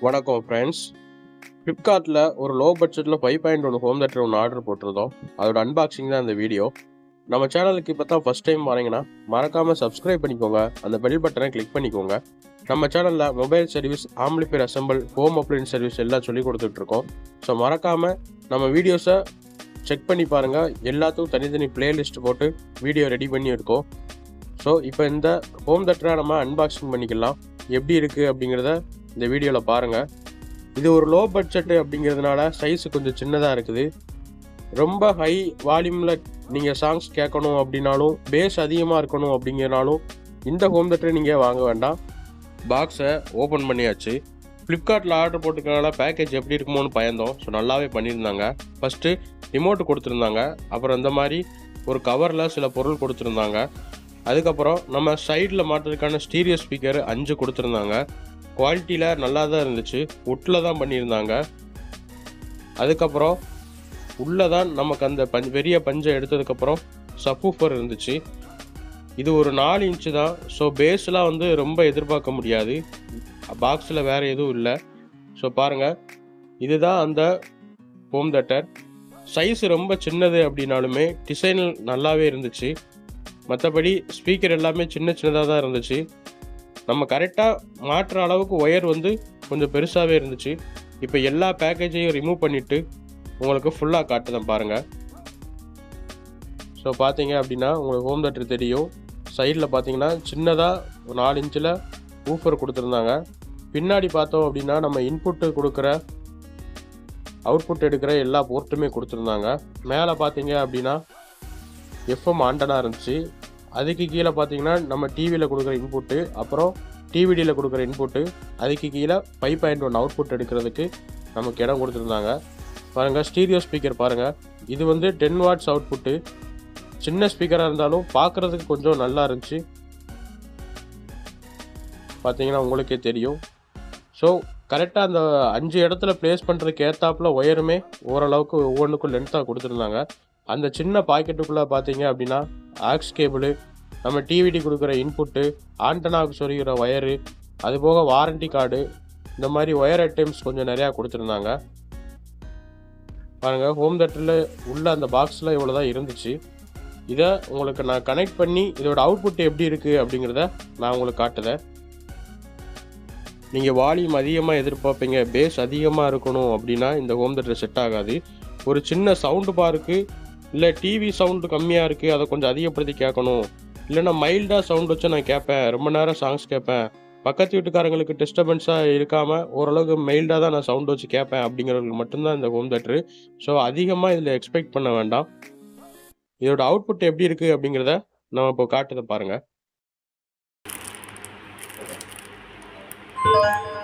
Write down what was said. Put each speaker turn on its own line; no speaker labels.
வணக்கம் ஃப்ரெண்ட்ஸ் ஃப்ளிப்கார்ட்டில் ஒரு லோ பட்ஜெட்டில் five point one home theatre ஒன்று ஆர்டர் போட்டிருந்தோம் அதோட அன்பாக்சிங் தான் இந்த வீடியோ நம்ம சேனலுக்கு இப்போ தான் ஃபஸ்ட் டைம் வரீங்கன்னா மறக்காமல் சப்ஸ்கிரைப் பண்ணிக்கோங்க அந்த பெல் பட்டனை கிளிக் பண்ணிக்கோங்க நம்ம சேனலில் mobile service amplifier assemble home appliance service எல்லாம் சொல்லி கொடுத்துட்ருக்கோம் ஸோ மறக்காமல் நம்ம வீடியோஸை செக் பண்ணி பாருங்கள் எல்லாத்துக்கும் தனித்தனி பிளேலிஸ்ட் போட்டு வீடியோ ரெடி பண்ணி இருக்கோம் ஸோ இப்போ இந்த ஹோம் தேட்டரை நம்ம அன்பாக்சிங் பண்ணிக்கலாம் எப்படி இருக்குது அப்படிங்கிறத இந்த வீடியோவில் பாருங்கள் இது ஒரு லோ பட்ஜெட்டு அப்படிங்கிறதுனால சைஸ் கொஞ்சம் சின்னதாக இருக்குது ரொம்ப ஹை வால்யூமில் நீங்கள் சாங்ஸ் கேட்கணும் அப்படின்னாலும் பேஸ் அதிகமாக இருக்கணும் அப்படிங்கிறனாலும் இந்த ஹோம் தேட்டரை நீங்கள் வாங்க வேண்டாம் பாக்ஸை ஓப்பன் பண்ணியாச்சு ஃப்ளிப்கார்ட்டில் ஆர்டர் போட்டுக்கனால பேக்கேஜ் எப்படி இருக்குமோன்னு பயந்தோம் ஸோ நல்லாவே பண்ணியிருந்தாங்க ஃபஸ்ட்டு ரிமோட் கொடுத்துருந்தாங்க அப்புறம் இந்த மாதிரி ஒரு கவரில் சில பொருள் கொடுத்துருந்தாங்க அதுக்கப்புறம் நம்ம சைடில் மாட்டுறதுக்கான ஸ்டீரியோ ஸ்பீக்கர் அஞ்சு கொடுத்துருந்தாங்க குவாலிட்டியில் நல்லா தான் இருந்துச்சு உட்டில் தான் பண்ணியிருந்தாங்க அதுக்கப்புறம் உள்ளே தான் நமக்கு அந்த பஞ்ச் பெரிய பஞ்சை எடுத்ததுக்கப்புறம் சப்பூஃபர் இருந்துச்சு இது ஒரு நாலு இன்ச்சு தான் ஸோ பேஸ்லாம் வந்து ரொம்ப எதிர்பார்க்க முடியாது பாக்ஸில் வேறு எதுவும் இல்லை ஸோ பாருங்கள் இதுதான் அந்த ஹோம் தேட்டர் சைஸ் ரொம்ப சின்னது அப்படின்னாலுமே டிசைன் நல்லாவே இருந்துச்சு மற்றபடி ஸ்பீக்கர் எல்லாமே சின்ன சின்னதாக தான் இருந்துச்சு நம்ம கரெக்டாக மாற்றுற அளவுக்கு ஒயர் வந்து கொஞ்சம் பெருசாகவே இருந்துச்சு இப்போ எல்லா பேக்கேஜையும் ரிமூவ் பண்ணிவிட்டு உங்களுக்கு ஃபுல்லாக காட்டுதேன் பாருங்கள் ஸோ பார்த்தீங்க அப்படின்னா உங்களுக்கு ஹோம் தேட்டர் தெரியும் சைடில் பார்த்தீங்கன்னா சின்னதாக ஒரு நாலு இன்ச்சில் ஊஃபர் கொடுத்துருந்தாங்க பின்னாடி பார்த்தோம் அப்படின்னா நம்ம இன்புட்டு கொடுக்குற அவுட்புட் எடுக்கிற எல்லா போர்ட்டுமே கொடுத்துருந்தாங்க மேலே பார்த்தீங்க அப்படின்னா எஃப்எம் ஆண்டனா இருந்துச்சு அதுக்கு கீழே பார்த்தீங்கன்னா நம்ம டிவியில் கொடுக்குற இன்புட்டு அப்புறம் டிவிடியில் கொடுக்குற இன்புட்டு அதுக்கு கீழே ஃபைவ் பாயிண்ட் ஒன் அவுட்புட் எடுக்கிறதுக்கு நமக்கு இடம் கொடுத்துருந்தாங்க பாருங்கள் ஸ்டீரியோ ஸ்பீக்கர் பாருங்கள் இது வந்து டென் வாட்ஸ் அவுட்புட்டு சின்ன ஸ்பீக்கராக இருந்தாலும் பார்க்குறதுக்கு கொஞ்சம் நல்லா இருந்துச்சு பார்த்தீங்கன்னா உங்களுக்கே தெரியும் ஸோ கரெக்டாக அந்த அஞ்சு இடத்துல ப்ளேஸ் பண்ணுறதுக்கு ஏற்றாப்புல ஒயருமே ஓரளவுக்கு ஒவ்வொன்றுக்கும் லென்த்தாக கொடுத்துருந்தாங்க அந்த சின்ன பாக்கெட்டுக்குள்ளே பார்த்தீங்க அப்படின்னா ஆக்ஸ் கேபிள் நம்ம டிவிடி கொடுக்குற இன்புட்டு ஆண்டனாவுக்கு சொருகிற ஒயரு அது போக வாரண்டி கார்டு இந்த மாதிரி ஒயர் ஐட்டம்ஸ் கொஞ்சம் நிறையா கொடுத்துருந்தாங்க பாருங்கள் ஹோம் தேட்டரில் உள்ள அந்த பாக்ஸில் இவ்வளோ தான் இருந்துச்சு இதை உங்களுக்கு நான் கனெக்ட் பண்ணி இதோட அவுட்புட் எப்படி இருக்குது அப்படிங்கிறத நான் உங்களுக்கு காட்டுதேன் நீங்கள் வால்யூம் அதிகமாக எதிர்பார்ப்பீங்க பேஸ் அதிகமாக இருக்கணும் அப்படின்னா இந்த ஹோம் தேட்டர் செட் ஆகாது ஒரு சின்ன சவுண்டு பாருக்கு இல்லை டிவி சவுண்டு கம்மியாக இருக்குது அதை கொஞ்சம் அதிகப்படுத்தி கேட்கணும் இல்லைன்னா மைல்டாக சவுண்ட் வச்சு நான் கேட்பேன் ரொம்ப நேரம் சாங்ஸ் கேட்பேன் பக்கத்து வீட்டுக்காரங்களுக்கு டிஸ்டர்பன்ஸாக இருக்காமல் ஓரளவுக்கு மைல்டாக தான் நான் சவுண்ட் வச்சு கேட்பேன் அப்படிங்கிறவங்களுக்கு மட்டும்தான் இந்த ஹோம் தேட்டரு ஸோ அதிகமாக இதில் எக்ஸ்பெக்ட் பண்ண வேண்டாம் இதோட அவுட்புட் எப்படி இருக்குது அப்படிங்கிறத நம்ம இப்போ காட்டுதை பாருங்கள்